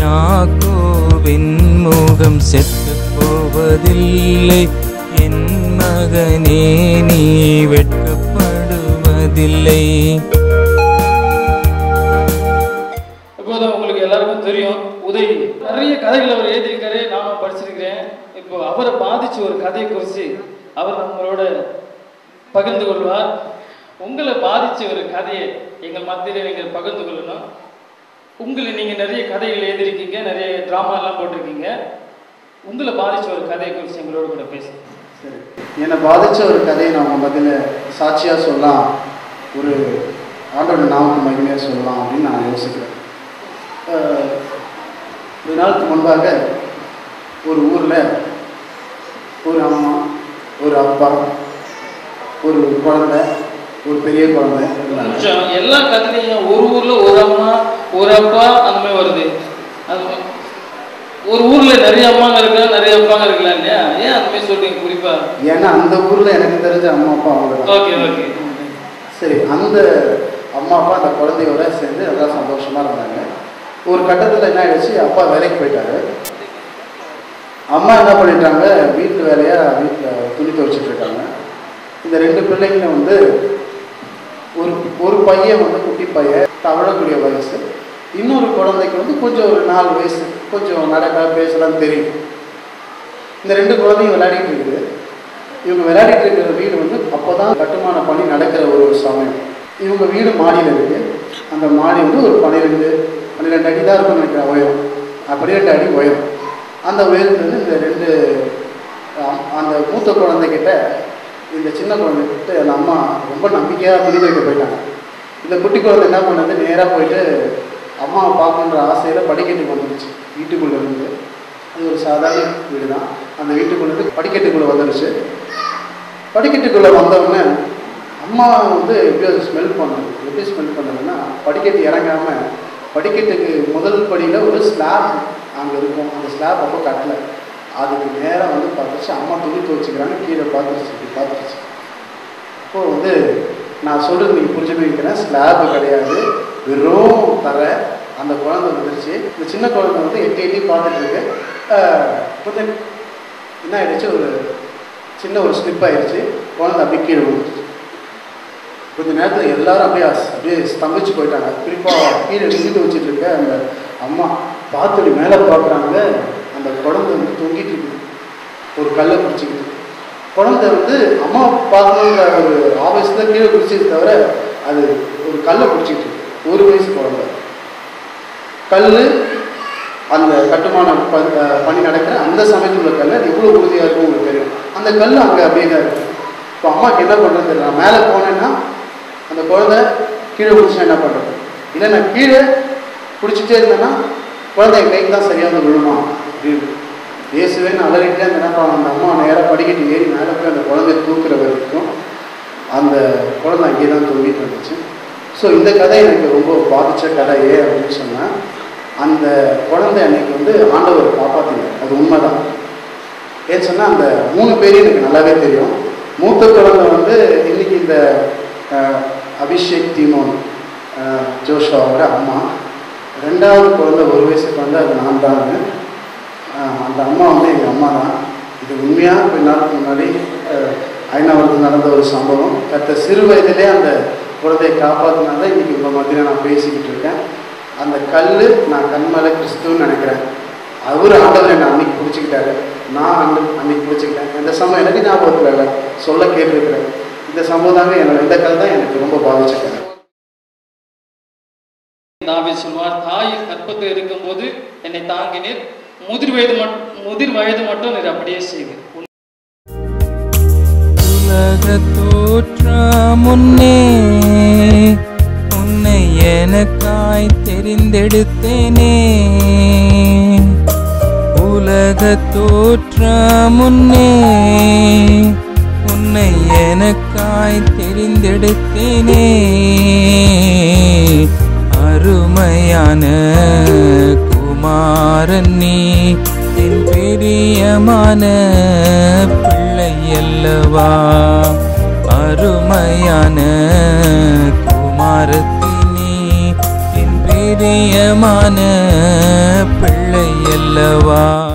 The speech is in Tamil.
யாக்கோவின் முகம் செத்து போவதில்லை என் மகனே நீ வெட்கப்படுவதில்லை இப்போது உங்களுக்கு எல்லாருக்கும் தெரியும் உதய் நிறைய கதைகள் அவர் எழுதியிருக்காரு நானும் படிச்சிருக்கிறேன் இப்போ அவரை பாதிச்ச ஒரு கதையை குறித்து அவர் நம்மளோட பகிர்ந்து கொள்வார் உங்களை பாதிச்ச ஒரு கதையை எங்கள் மத்தியில் நீங்கள் பகிர்ந்து கொள்ளணும் உங்களை நீங்கள் நிறைய கதைகள் எழுதியிருக்கீங்க நிறைய ட்ராமாலாம் போட்டிருக்கீங்க உங்களை பாதிச்ச ஒரு கதையை குறித்து எங்களோட கூட பேசுங்க சரி என்னை பாதித்த ஒரு கதையை நான் உங்கள் மத்தியில் சாட்சியாக சொல்லலாம் ஒரு ஆண்டோட நாமக்கு மகிமையாக சொல்லலாம் அப்படின்னு நான் யோசிக்கிறேன் அஹ், ஒரு நாளுக்கு முன்பாக ஒரு ஊரில் ஒரு அம்மா ஒரு அப்பா ஒரு குழந்தை ஒரு பெரிய குழந்தை இருந்தாங்க கொஞ்சம் எல்லா கதையிலையும் ஒரு ஊர்ல ஒரு அம்மா ஒரு அப்பா அந்த மாதிரி வருது அது மா- ஒரு ஊர்ல நிறைய அம்மாங்க இருக்கலாம் நிறைய அப்பாங்க இருக்கலாம் இல்லையா ஏன் அந்த மாதிரி சொல்றீங்க குறிப்பா ஏன்னா அந்த ஊரில் எனக்கு தெரிஞ்ச அம்மா அப்பா அவங்க தான் ஓகே ஓகே சரி அந்த அம்மா அப்பா அந்த குழந்தையோட சேர்ந்து எல்லாம் சந்தோஷமா இருந்தாங்க ஒரு கட்டத்தில் என்ன ஆயிடுச்சு அப்பா வேலைக்கு போயிட்டாரு அம்மா என்ன பண்ணிட்டாங்க வீட்டு வேலையா வீட்டில் துணி துவைச்சிட்டு இருக்காங்க இந்த ரெண்டு பிள்ளைங்களும் வந்து ஒரு ஒரு பையன் வந்து குட்டி பையன் தவழக்கூடிய வயசு இன்னொரு குழந்தைக்கு வந்து கொஞ்சம் ஒரு நாலு வயசு கொஞ்சம் நடக்க பேசலாம் தெரியும் இந்த ரெண்டு குழந்தையும் விளையாடிட்டு இருக்குது இவங்க விளையாடிட்டு இருக்கிற வீடு வந்து அப்போதான் கட்டுமான பணி நடக்கிற ஒரு சமயம் இவங்க வீடு மாடியில் இருக்கு அந்த மாடி வந்து ஒரு பன்னிரெண்டு பன்னிரெண்டு அடி தான் இருக்கும்னு நினைக்கிறேன் உயரம் அஹ் பன்னிரெண்டு அடி உயரம் அந்த உயரத்துல இருந்து இந்த ரெண்டு அஹ், அந்த மூத்த குழந்தைகிட்ட இந்த சின்ன குழந்தைகிட்ட அந்த அம்மா ரொம்ப நம்பிக்கையாக துணி துவைக்க போயிட்டாங்க இந்த குட்டி குழந்தை என்ன பண்ணது நேராக போயிட்டு அம்மாவை பார்க்கணுன்ற ஆசையில் படிக்கட்டுக்கு வந்துருச்சு வீட்டுக்குள்ளே இருந்து அது ஒரு சாதாரண வீடு தான் அந்த வீட்டுக்குள்ள இருந்து படிக்கட்டுக்குள்ளே வந்துருச்சு படிக்கட்டுக்குள்ளே வந்தவுடனே அம்மா வந்து எப்படியோ ஸ்மெல் பண்ணது எப்படி ஸ்மெல் பண்ணதுன்னா படிக்கட்டு இறங்காம படிக்கட்டுக்கு முதல் படியில் ஒரு ஸ்லாப் அங்கே இருக்கும் அந்த ஸ்லாப் அப்போ கட்டல அதுக்கு நேராக வந்து பார்த்துச்சு அம்மா துணி துவச்சிக்கிறாங்க கீழே பார்த்துருச்சு இப்படி பார்த்துருச்சு இப்போ வந்து நான் சொல்கிறது நீங்கள் புரிஞ்சுக்க வைக்கிறேன் ஸ்லாப் கிடையாது வெறும் தர அந்த குழந்தை வந்துருச்சு இந்த சின்ன குழந்தை வந்து எட்டி எட்டி பார்த்துட்டு இருக்கு ஆஹ் கொஞ்சம் என்ன ஆயிடுச்சு ஒரு சின்ன ஒரு ஸ்லிப் ஆயிடுச்சு குழந்தை அப்படியே கீழே விழுந்துச்சு கொஞ்ச நேரத்தில் எல்லாரும் அப்படியே அஸ்- அப்படியே ஸ்தம்பிச்சு போயிட்டாங்க குறிப்பாக கீழே விழுந்து வச்சுட்டு இருக்க அந்த அம்மா பார்த்துட்டு மேலே பார்க்குறாங்க அந்த குழந்தை வந்து தொங்கிட்டு இருக்குது ஒரு கல்லை பிடிச்சிக்கிட்டு குழந்தை வந்து அம்மா பார்க்கணுன்ற ஒரு ஆவேசத்தில் கீழே பிடிச்சது தவிர அது ஒரு கல்லை பிடிச்சிக்கிட்டு இருக்கு. ஒரு வயசு குழந்தை கல் அந்த கட்டுமான ப- அஹ் பணி நடக்கிற அந்த சமயத்தில் உள்ள கல் அது எவ்வளோ உறுதியாக இருக்கும் உங்களுக்கு தெரியும் அந்த கல் அங்கே அப்படியே தான் இருக்கு இப்போ அம்மாவுக்கு என்ன பண்ணுறது தெரியல நான் மேலே போனேன்னா அந்த குழந்தை கீழே பிடிச்சா என்ன பண்ணுறது இல்லை நான் கீழே பிடிச்சிட்டே இருந்தேன்னா குழந்தை என் கைக்கு தான் சரியாக வந்து விழுமா அப்படின்னு இயேசுவேன்னு அலறிட்டே அந்த என்ன பண்ண அந்த அம்மா நேராக படிக்கட்டு ஏறி மேலே போய் அந்த குழந்தைய தூக்குற வரைக்கும் அந்த குழந்தை அங்கேயே தான் தூங்கிட்டு இருந்துச்சு ஸோ இந்த கதை எனக்கு ரொம்ப பாதித்த கதை ஏன் அப்படின்னு சொன்னால் அந்த குழந்தை அன்னைக்கு வந்து ஆண்டவர் காப்பாற்றினார் அது உண்மைதான் ஏன்னு சொன்னால் அந்த மூணு பேரையும் எனக்கு நல்லாவே தெரியும் மூத்த குழந்தை வந்து இன்னைக்கு இந்த அஹ், அபிஷேக் தீமோன் அஹ், ஜோஷுவாவோட அம்மா ரெண்டாவது குழந்தை ஒரு வயசு குழந்தை அது நான் தான் அந்த அம்மா வந்து எங்கள் அம்மா தான் இது உண்மையாக கொஞ்ச நாளுக்கு முன்னாடி அஹ், ஐநாவரத்தில் நடந்த ஒரு சம்பவம் கத்த சிறு வயதிலே அந்த குழந்தையை காப்பாற்றினால இன்னைக்கு உங்கள் மத்தியில் நான் பேசிக்கிட்டு இருக்கேன் அந்த கல் நான் கண்மல கிறிஸ்துன்னு நினைக்கிறேன் அவர் ஆண்டவர் என்னை அன்னைக்கு பிடிச்சிக்கிட்டாரு நான் அன்னை அன்னைக்கு பிடிச்சிக்கிட்டேன் இந்த சம்பவம் எனக்கு ஞாபகத்தில் இல்லை சொல்ல கேட்டிருக்கிறேன் இந்த சம்பவம் தாங்க என்னோட இந்த கல் தான் எனக்கு ரொம்ப பாதிச்ச கதை தாவி சொல்வார் தாய் கற்பத்தில் இருக்கும்போது என்னை தாங்கினீர் முதிர் வயது மட் முதிர் வயது மட்டும் நீர் அப்படியே செய்தீர் உலக தோற்றம் முன்னே உன்னை எனக்காய் தெரிந்தெடுத்தேனே உலக தோற்றம் முன்னே உன்னை எனக்காய் தெரிந்தெடுத்தேனே அருமையான குமாரன் நீ என் பிரியமான பிள்ளை அல்லவா அருமையான குமாரத்தினி என் பிரியமான பிள்ளை அல்லவா